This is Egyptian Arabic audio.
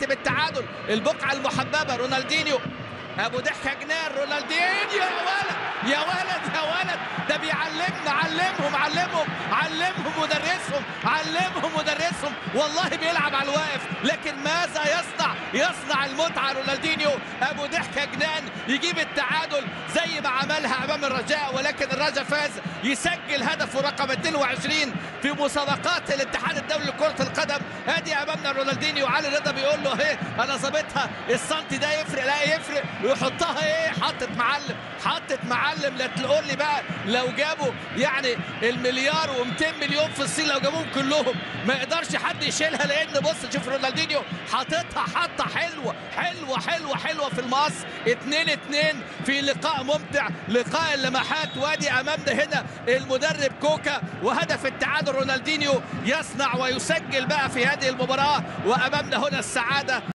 يكتب التعادل البقعه المحببه رونالدينيو ابو ضحكه جنان رونالدينيو يا ولد يا ولد يا ولد ده بيعلمنا علمهم علمهم علمهم مدرسهم علمهم مدرسهم والله بيلعب على الواقف لكن ماذا يصنع يصنع المتعه رونالدينيو ابو ضحكه جنان يجيب التعادل زي ما عملها امام الرجاء ولكن الرجاء فاز يسجل هدفه رقم 22 في مسابقات الاتحاد الدولي لكره القدم ادي امامنا رونالدينيو علي رضا بيقول له ايه انا ظابطها السنتي ده يفرق لا يفرق ويحطها ايه حطت معلم حطت معلم لا تقول لي بقى لو جابوا يعني المليار و200 مليون في الصين لو جابوهم كلهم ما يقدرش حد يشيلها لان بص شوف رونالدينيو حاططها حاطه حلوه حلوه حلوه حلوه في المقص 2 2 في لقاء ممتع لقاء اللمحات وادي امامنا هنا المدرب كوكا وهدف التعادل رونالدينيو يصنع ويسجل بقى في هذه المباراه وامامنا هنا السعاده